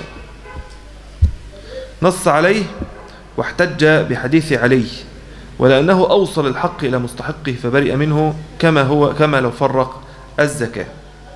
نص عليه واحتج بحديث علي ولأنه أوصل الحق إلى مستحقه فبرئ منه كما هو كما لو فرق الزكاة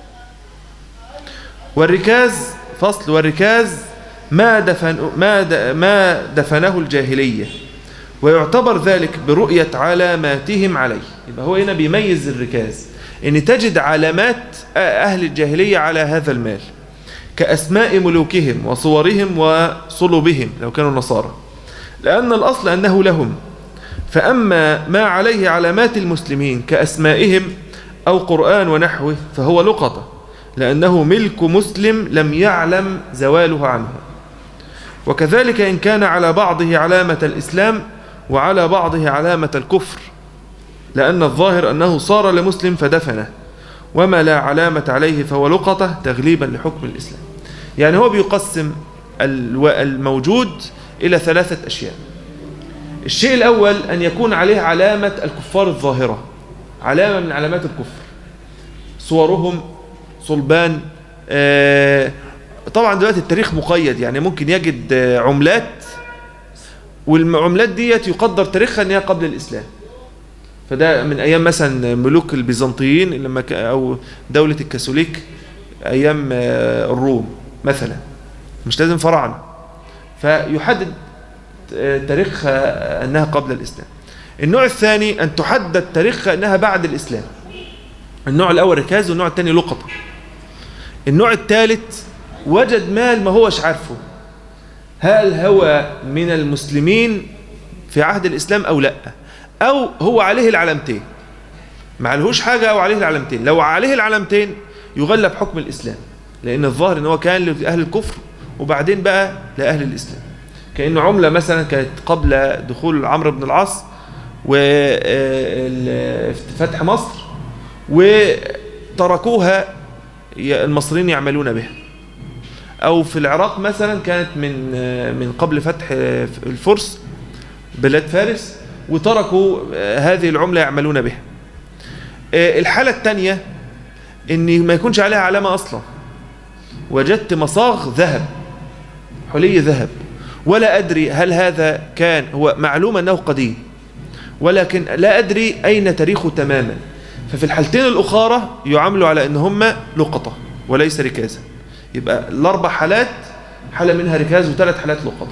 والركاز فصل والركاز ما دفن ما د- ما دفنه الجاهلية ويعتبر ذلك برؤية علاماتهم عليه يبقى هو هنا بيميز الركاز ان تجد علامات أهل الجاهلية على هذا المال كأسماء ملوكهم وصورهم وصلبهم لو كانوا نصارى لأن الأصل أنه لهم فأما ما عليه علامات المسلمين كأسمائهم أو قرآن ونحوه فهو لقطة لأنه ملك مسلم لم يعلم زواله عنه وكذلك إن كان على بعضه علامة الإسلام وعلى بعضه علامة الكفر لأن الظاهر أنه صار لمسلم فدفنه وما لا علامة عليه فهو لقطة تغليبا لحكم الإسلام يعني هو بيقسم الو- الموجود إلى ثلاثة أشياء الشيء الأول أن يكون عليه علامة الكفار الظاهرة علامة من علامات الكفر صورهم صلبان آه، طبعا دلوقتي التاريخ مقيد يعني ممكن يجد آه، عملات والعملات ديت يقدر تاريخها ان هي قبل الاسلام فده من ايام مثلا ملوك البيزنطيين لما ك- او دوله الكاثوليك ايام آه، الروم مثلا مش لازم فراعنه فيحدد آه، تاريخها انها قبل الاسلام النوع الثاني ان تحدد تاريخها انها بعد الاسلام النوع الاول ركاز والنوع الثاني لقطه النوع الثالث وجد مال ما هوش عارفه هل هو من المسلمين في عهد الإسلام أو لا أو هو عليه العلامتين ما عليهوش حاجة أو عليه العلامتين لو عليه العلامتين يغلب حكم الإسلام لأن الظاهر أن هو كان لأهل الكفر وبعدين بقى لأهل الإسلام كأن عملة مثلا كانت قبل دخول عمرو بن العاص وفتح مصر وتركوها ي- المصريين يعملون بها أو في العراق مثلا كانت من من قبل فتح الفرس بلاد فارس وتركوا هذه العملة يعملون بها الحالة الثانية ان ما يكونش عليها علامة اصلا وجدت مصاغ ذهب حلي ذهب ولا ادري هل هذا كان هو معلوم انه قديم ولكن لا ادري اين تاريخه تماما ففي الحالتين الاخرى يعاملوا على ان هم لقطة وليس ركازا يبقى الاربع حالات حالة منها ركاز وثلاث حالات لقطة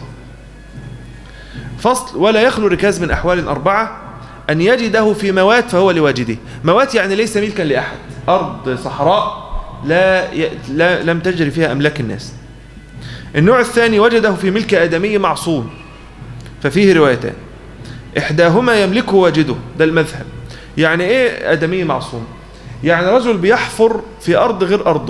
فصل ولا يخلو ركاز من احوال اربعة أن يجده في موات فهو لواجده موات يعني ليس ملكا لأحد أرض صحراء لا, ي... لا لم تجري فيها أملاك الناس النوع الثاني وجده في ملك آدمي معصوم ففيه روايتان إحداهما يملكه واجده ده المذهب يعني إيه آدمي معصوم يعني رجل بيحفر في أرض غير أرضه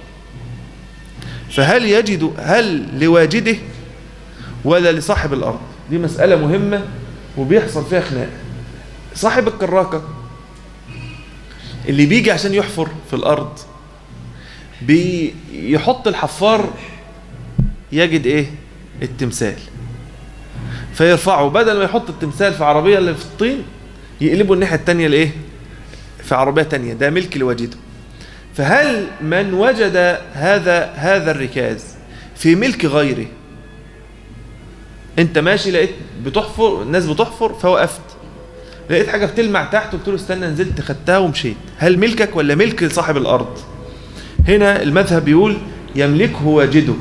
فهل يجد هل لواجده ولا لصاحب الأرض دي مسألة مهمة وبيحصل فيها خناق صاحب الكراكة اللي بيجي عشان يحفر في الأرض بيحط الحفار يجد ايه التمثال فيرفعه بدل ما يحط التمثال في عربية اللي في الطين يقلبه الناحية التانية لايه في عربية تانية ده ملك لواجده فهل من وجد هذا هذا الركاز في ملك غيره انت ماشي لقيت بتحفر الناس بتحفر فوقفت لقيت حاجة بتلمع تحت قلت له استنى نزلت خدتها ومشيت هل ملكك ولا ملك صاحب الأرض هنا المذهب بيقول يملكه واجده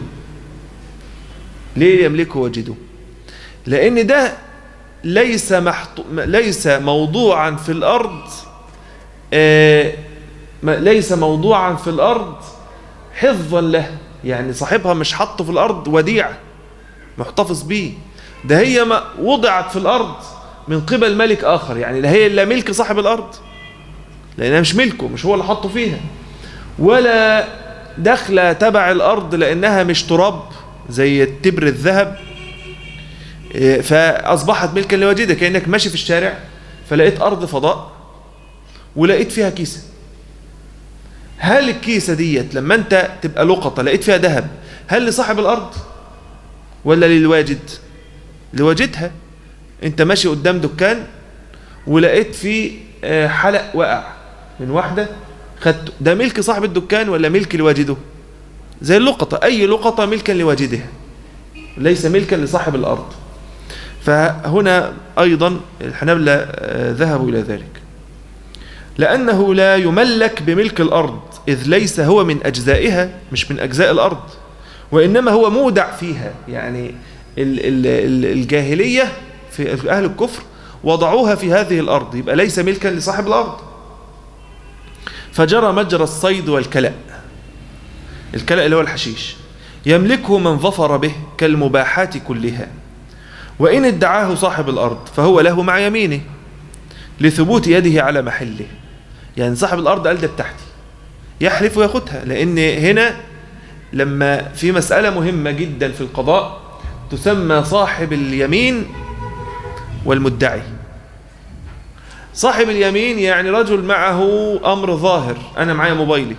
ليه يملكه واجده لأن ده ليس محط... ليس موضوعا في الأرض آه... ما- ليس موضوعا في الأرض حفظا له يعني صاحبها مش حطه في الأرض وديعة محتفظ بيه ده هي ما وضعت في الأرض من قبل ملك آخر يعني لا هي إلا ملك صاحب الأرض لأنها مش ملكه مش هو اللي حطه فيها ولا دخل تبع الأرض لأنها مش تراب زي التبر الذهب إيه، فأصبحت ملكا لوجدك كأنك ماشي في الشارع فلقيت أرض فضاء ولقيت فيها كيسة هل الكيسة ديت لما أنت تبقى لقطة لقيت فيها ذهب هل لصاحب الأرض ولا للواجد لواجدها أنت ماشي قدام دكان ولقيت فيه آه، حلق وقع من واحدة خدته ده ملك صاحب الدكان ولا ملك لواجده زي اللقطة أي لقطة ملكا لواجدها ليس ملكا لصاحب الأرض فهنا أيضا الحنابلة آه، ذهبوا إلى ذلك لأنه لا يملك بملك الأرض إذ ليس هو من أجزائها مش من أجزاء الأرض وإنما هو مودع فيها يعني ال- ال- ال- الجاهلية في أهل الكفر وضعوها في هذه الأرض يبقى ليس ملكا لصاحب الأرض فجرى مجرى الصيد والكلأ الكلأ اللي هو الحشيش يملكه من ظفر به كالمباحات كلها وإن ادعاه صاحب الأرض فهو له مع يمينه لثبوت يده على محله يعني صاحب الأرض قال ده بتاعتي يحلف وياخدها لأن هنا لما في مسألة مهمة جدا في القضاء تسمى صاحب اليمين والمدعي صاحب اليمين يعني رجل معه أمر ظاهر أنا معايا موبايلي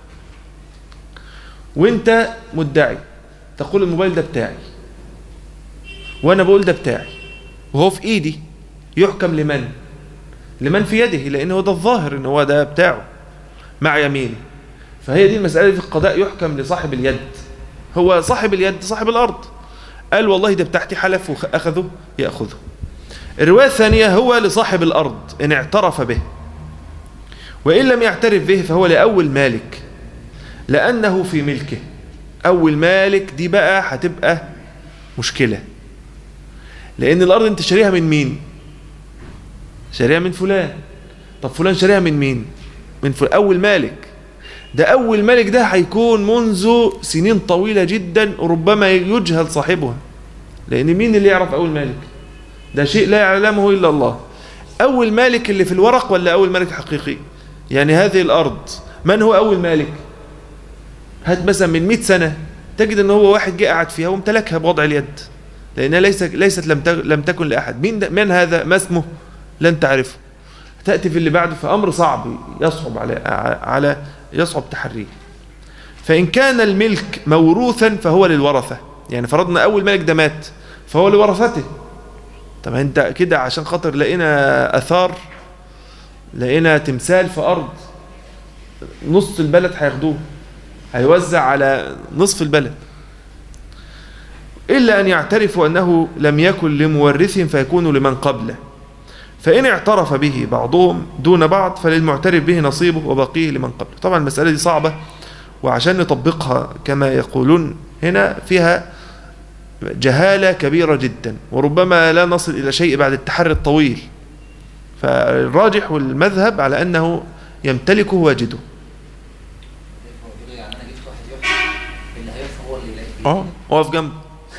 وانت مدعي تقول الموبايل ده بتاعي وانا بقول ده بتاعي وهو في ايدي يحكم لمن لمن في يده لان هو ده الظاهر ان هو ده بتاعه مع يمينه فهي دي المسألة في القضاء يحكم لصاحب اليد هو صاحب اليد صاحب الأرض قال والله ده بتاعتي حلف وأخذه يأخذه الرواية الثانية هو لصاحب الأرض إن اعترف به وإن لم يعترف به فهو لأول مالك لأنه في ملكه أول مالك دي بقى هتبقى مشكلة لأن الأرض أنت شاريها من مين شاريها من فلان طب فلان شاريها من مين من فلان أول مالك ده أول مالك ده هيكون منذ سنين طويلة جدا ربما يجهل صاحبها لأن مين اللي يعرف أول مالك ده شيء لا يعلمه إلا الله أول مالك اللي في الورق ولا أول مالك حقيقي يعني هذه الأرض من هو أول مالك هات مثلا من 100 سنة تجد ان هو واحد جه قعد فيها وامتلكها بوضع اليد لانها ليست ليست لم تك- لم تكن لاحد مين ده من هذا ما اسمه لن تعرفه تاتي في اللي بعده فامر صعب يصعب على على يصعب تحريه فان كان الملك موروثا فهو للورثه يعني فرضنا اول ملك ده مات فهو لورثته طب انت كده عشان خاطر لقينا اثار لقينا تمثال في ارض نص البلد هياخدوه هيوزع على نصف البلد إلا أن يعترفوا أنه لم يكن لمورث فيكون لمن قبله فإن اعترف به بعضهم دون بعض فللمعترف به نصيبه وبقيه لمن قبله طبعا المسألة دي صعبة وعشان نطبقها كما يقولون هنا فيها جهالة كبيرة جدا وربما لا نصل إلى شيء بعد التحري الطويل فالراجح والمذهب على أنه يمتلكه واجده يعني انا جبت واحد يحكم اللي هيرفع هو اللي يلاقي اه واقف جنبه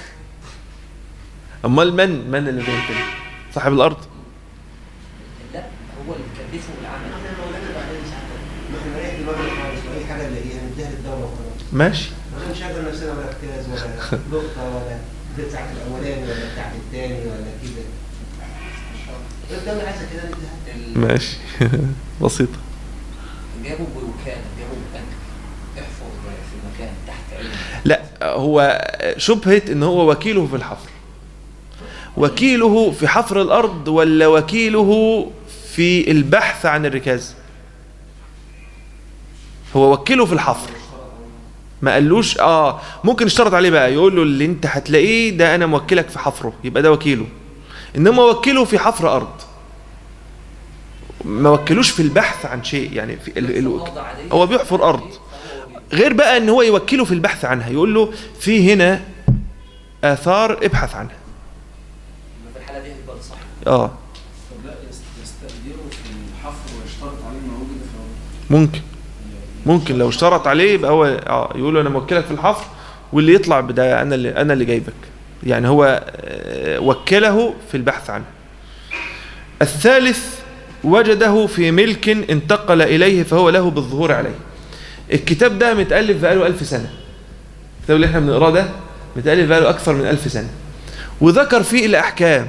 امال من من اللي يمتلك صاحب الارض لا هو اللي كلفه بالعمل نحن نريح دماغنا خالص واي حاجه نلاقيها نديها للدوله وخلاص ماشي ما نشغل نفسنا ولا اجتاز ولا نقطه ولا ده ساعه الاولاني ولا بتاعت الثاني ولا كده الدوله عايزه كده نديها ال- ماشي بسيطة جابوا بوكاله جابوا بنك احفظ في المكان تحت علم لا هو شبهة ان هو وكيله في الحفر وكيله في حفر الارض ولا وكيله في البحث عن الركاز هو وكيله في الحفر ما قالوش اه ممكن اشترط عليه بقى يقول له اللي انت هتلاقيه ده انا موكلك في حفره يبقى ده وكيله انما وكيله في حفر ارض ما وكلوش في البحث عن شيء يعني في ال... ال... الأرض عادية. هو بيحفر أرض فهو بي- غير بقى ان هو يوكله في البحث عنها يقول له في هنا آثار ابحث عنها يبقى في الحالة دي هيبقى ده صح اه طب لا يست- يستأجره في الحفر ويشترط عليه انه موجود في الأرض. ممكن ممكن لو اشترط عليه يبقى هو اه يقول له انا موكلك في الحفر واللي يطلع بده انا اللي انا اللي جايبك يعني هو آه، وكله في البحث عنه الثالث وجده في ملك انتقل إليه فهو له بالظهور عليه الكتاب ده متألف بقاله ألف سنة الكتاب اللي احنا بنقراه ده متألف بقاله أكثر من ألف سنة وذكر فيه الأحكام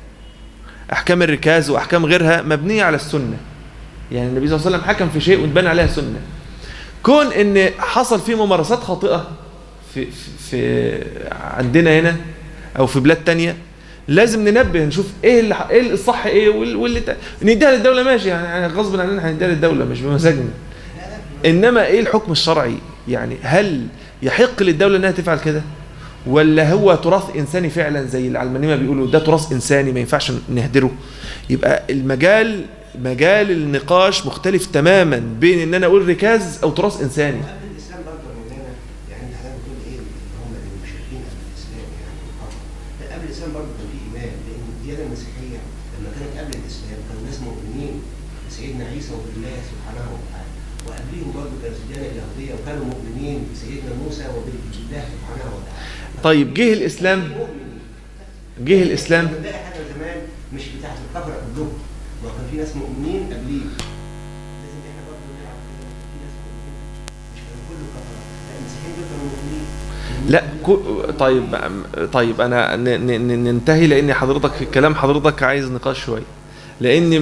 أحكام الركاز وأحكام غيرها مبنية على السنة يعني النبي صلى الله عليه وسلم حكم في شيء واتبنى عليها سنة كون ان حصل فيه ممارسات خاطئة في, في, في عندنا هنا او في بلاد تانية لازم ننبه نشوف ايه اللي ايه الصح ايه وال- واللي تا- نديها للدولة ماشي يعني غصب عننا هنديها للدولة مش بمزاجنا انما ايه الحكم الشرعي يعني هل يحق للدولة انها تفعل كده ولا هو تراث انساني فعلا زي العلمانيين ما بيقولوا ده تراث انساني ما ينفعش نهدره يبقى المجال مجال النقاش مختلف تماما بين ان انا اقول ركاز او تراث انساني قبل الاسلام برضه مننا يعني انت حضرتك بتقول ايه اللي هم المشركين قبل الاسلام يعني الكفر. لا قبل الاسلام برضه كان في ايمان لان الديانه المسيحيه لما كانت قبل الاسلام كانوا ناس مؤمنين بسيدنا عيسى وبالله سبحانه وتعالى وقبليهم برضه كانت الديانه اليهوديه وكانوا مؤمنين بسيدنا موسى وبالله سبحانه وتعالى طيب جه الاسلام مؤمنين جه الاسلام بنلاقي حاجه زمان مش بتاعت الكفره كلهم ما كان في ناس مؤمنين قبليه لازم احنا برضه نعرف كده في ناس مؤمنين مش كانوا كله كفره لا المسيحيين دول كانوا مؤمنين لا كو- طيب طيب انا ن- ن- ن- ننتهي لان حضرتك في الكلام حضرتك عايز نقاش شويه لان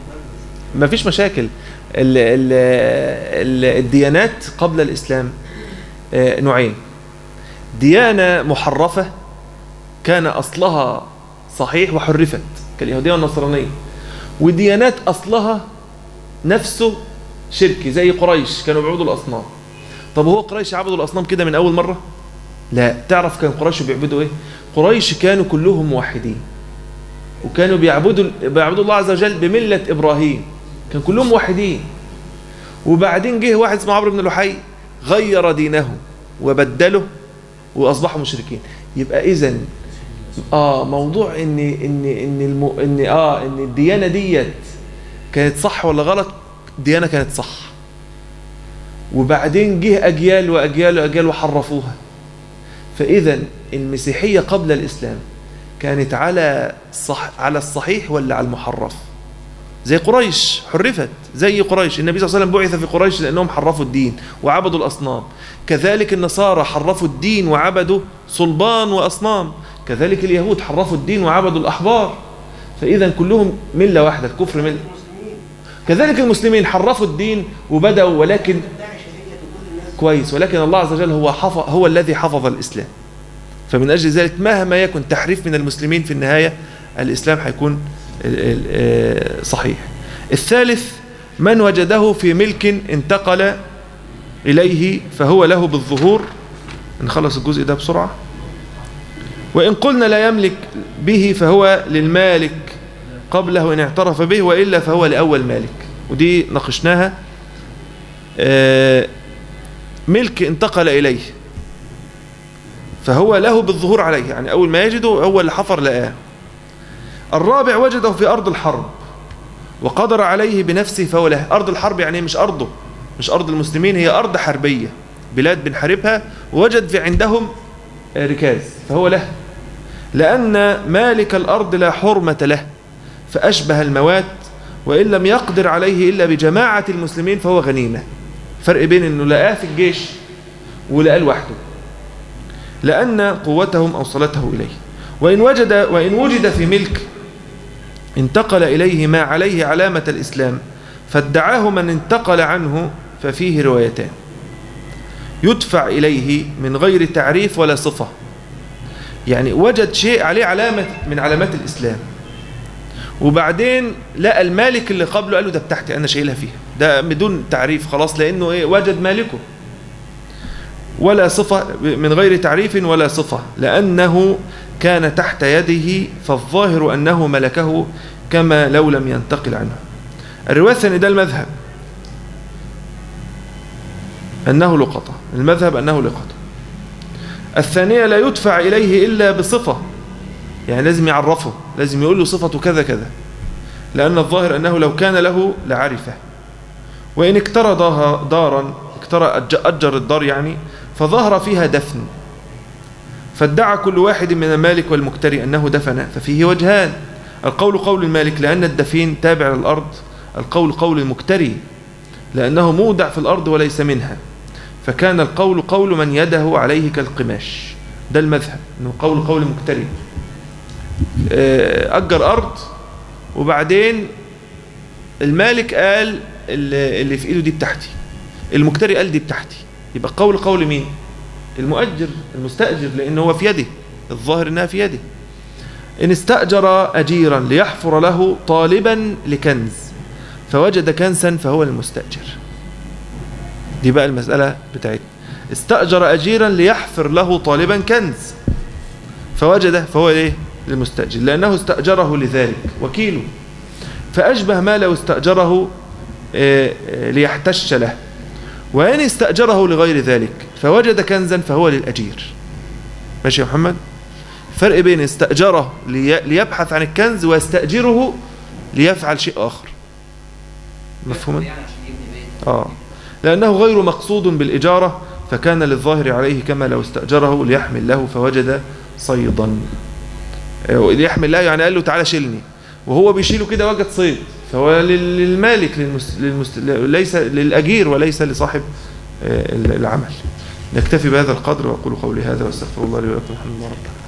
ما فيش مشاكل ال ال ال الديانات قبل الاسلام آه، نوعين ديانه محرفه كان اصلها صحيح وحرفت كاليهوديه والنصرانيه وديانات اصلها نفسه شركي زي قريش كانوا بيعبدوا الاصنام طب هو قريش عبدوا الاصنام كده من اول مره لا تعرف كان قريش بيعبدوا ايه قريش كانوا كلهم موحدين وكانوا بيعبدوا بيعبدوا الله عز وجل بمله ابراهيم كان كلهم موحدين وبعدين جه واحد اسمه عمرو بن لحي غير دينه وبدله واصبحوا مشركين يبقى اذا اه موضوع ان ان ان الم... ان اه ان الديانه ديت كانت صح ولا غلط ديانه كانت صح وبعدين جه اجيال واجيال واجيال وحرفوها فاذا المسيحيه قبل الاسلام كانت على صح على الصحيح ولا على المحرف زي قريش حرفت زي قريش النبي صلى الله عليه وسلم بعث في قريش لانهم حرفوا الدين وعبدوا الاصنام كذلك النصارى حرفوا الدين وعبدوا صلبان واصنام كذلك اليهود حرفوا الدين وعبدوا الاحبار فاذا كلهم مله واحده الكفر مله كذلك المسلمين حرفوا الدين وبدأوا ولكن داعش هي وكل الناس كويس ولكن الله عز وجل هو حفظ هو الذي حفظ الإسلام فمن أجل ذلك مهما يكن تحريف من المسلمين في النهاية الإسلام هيكون ال- ال- آه، صحيح الثالث من وجده في ملك انتقل إليه فهو له بالظهور نخلص الجزء ده بسرعة وإن قلنا لا يملك به فهو للمالك قبله إن اعترف به وإلا فهو لأول مالك ودي ناقشناها آه، ملك انتقل إليه فهو له بالظهور عليه يعني أول ما يجده هو اللي حفر لقاه الرابع وجده في أرض الحرب وقدر عليه بنفسه فهو له أرض الحرب يعني مش أرضه مش أرض المسلمين هي أرض حربية بلاد بنحاربها ووجد في عندهم آه، ركاز فهو له لأن مالك الأرض لا حرمة له فأشبه الموات وإن لم يقدر عليه إلا بجماعة المسلمين فهو غنيمة فرق بين أنه لقاه في الجيش ولقاه لوحده لأن قوتهم أوصلته إليه وإن وجد وإن وجد في ملك انتقل إليه ما عليه علامة الإسلام فادعاه من انتقل عنه ففيه روايتان يدفع إليه من غير تعريف ولا صفة يعني وجد شيء عليه علامة من علامات الإسلام وبعدين لقى المالك اللي قبله قال له ده بتاعتي أنا شايلها فيها ده بدون تعريف خلاص لأنه إيه وجد مالكه ولا صفة من غير تعريف ولا صفة لأنه كان تحت يده فالظاهر أنه ملكه كما لو لم ينتقل عنه الرواية الثانية ده المذهب أنه لقطة المذهب أنه لقطة الثانية لا يدفع إليه إلا بصفة يعني لازم يعرفه لازم يقول له صفة كذا كذا لأن الظاهر أنه لو كان له لعرفه وإن اكترى ضاها- دارا اكترى أج- أجر الدار يعني فظهر فيها دفن فادعى كل واحد من المالك والمكتري أنه دفن ففيه وجهان القول قول المالك لأن الدفين تابع للأرض القول قول المكتري لأنه مودع في الأرض وليس منها فكان القول قول من يده عليه كالقماش ده المذهب انه قول قول المكتري آه، أجر أرض وبعدين المالك قال اللي اللي في إيده دي بتاعتي المكتري قال دي بتاعتي يبقى قول قول مين المؤجر المستأجر لأن هو في يده الظاهر إنها في يده إن استأجر أجيرا ليحفر له طالبا لكنز فوجد كنسا فهو المستأجر دي بقى المسألة بتاعتنا استأجر أجيرا ليحفر له طالبا كنز فوجده فهو إيه للمستأجر لأنه استأجره لذلك وكيله فأشبه ما لو استأجره آه، آه، ليحتش له وإن استأجره لغير ذلك فوجد كنزا فهو للأجير ماشي يا محمد فرق بين استأجره لي- ليبحث عن الكنز ويستأجره ليفعل شيء آخر مفهوم يعني عشان يبني بيت آه لأنه غير مقصود بالإجارة فكان للظاهر عليه كما لو استأجره ليحمل له فوجد صيدا آه، ليحمل له يعني قال له تعالى شيلني وهو بيشيله كده وجد صيد فهو لل- للمالك للمس... للمس... ليس للأجير وليس لصاحب آه، العمل نكتفي بهذا القدر وأقول قولي هذا واستغفر الله لي ولكم الحمد لله رب العالمين